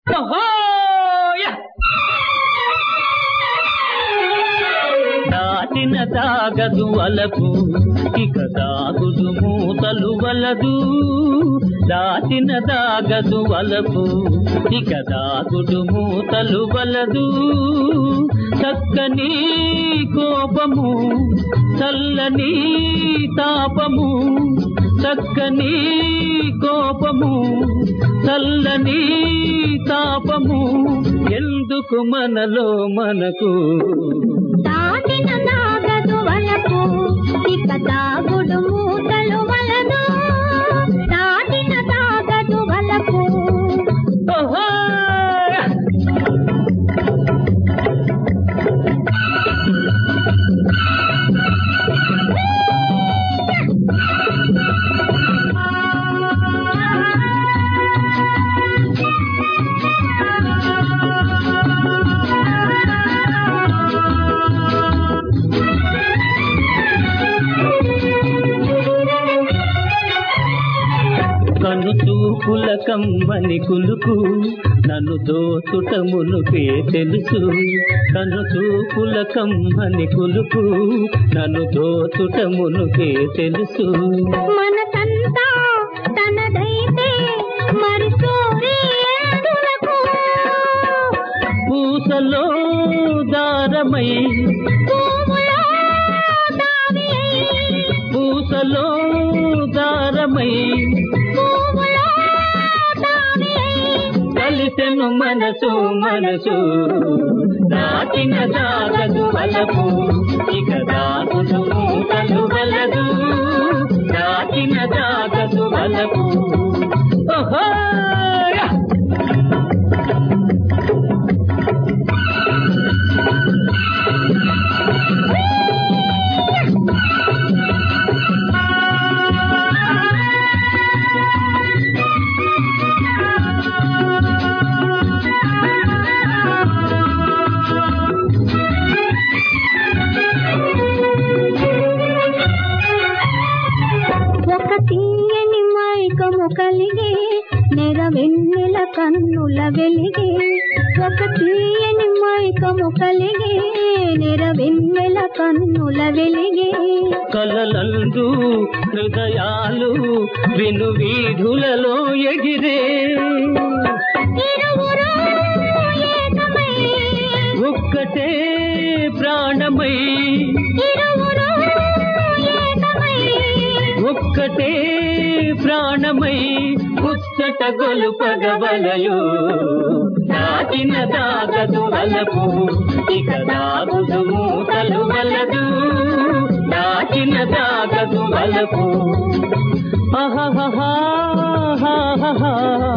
ఓహోయ్! దాచిన తాగదు అలకు ఇక దాగుదు మూతలు వలదు దాచిన దాగదు అలకు ఇక దాగుడు మూతలు వలదు చక్కని కోపము చల్లని తాపము చక్కని కోపము చల్లని తాపము ఎందుకు మనలో మనకు దాటిన నాగదు వలకు ఇక దాగుడు మూతలు వలదు దాటిన దాగదు వలకు ఓహో కను చూపుల కమ్మని కులుకు నన్ను దోచుటమునుకే తెలుసు కను చూపుల కమ్మని కులుకు నన్ను దోచుటమునుకే తెలుసు మనసంతా తనదైతే మరి సూర్యులకు పూసలో దారమై పువ్వులో దావి అయి, పూసలో దారమై పువ్వులో దావి అయి, కలిసెను మనసు మనసు దాటిన దాగదు వలపు ఇక దాగుదు మూటలు వలదు దాటిన దాగదు వలపు ఓహో ఒక తీయని మైకము కలిగే నెర వెన్నెల కన్నుల వెలిగే ఒక తీయని మైకము కలిగే నెర వెన్నెల కన్నుల వెలిగే కలలందు హృదయాలు విను వీధులలో ఎగిరే ఇరువురు ఏకమై ఒక్కటే ప్రాణమై ఇరువురు ఏకమై ఒక్కటే ప్రాణమై ముచ్చట గొలుపగవలయు దాటిన దాగదు వలపు ఇక దాగుదు మూతలు వలదు దాటిన దాగదు వలపు ఆహాహా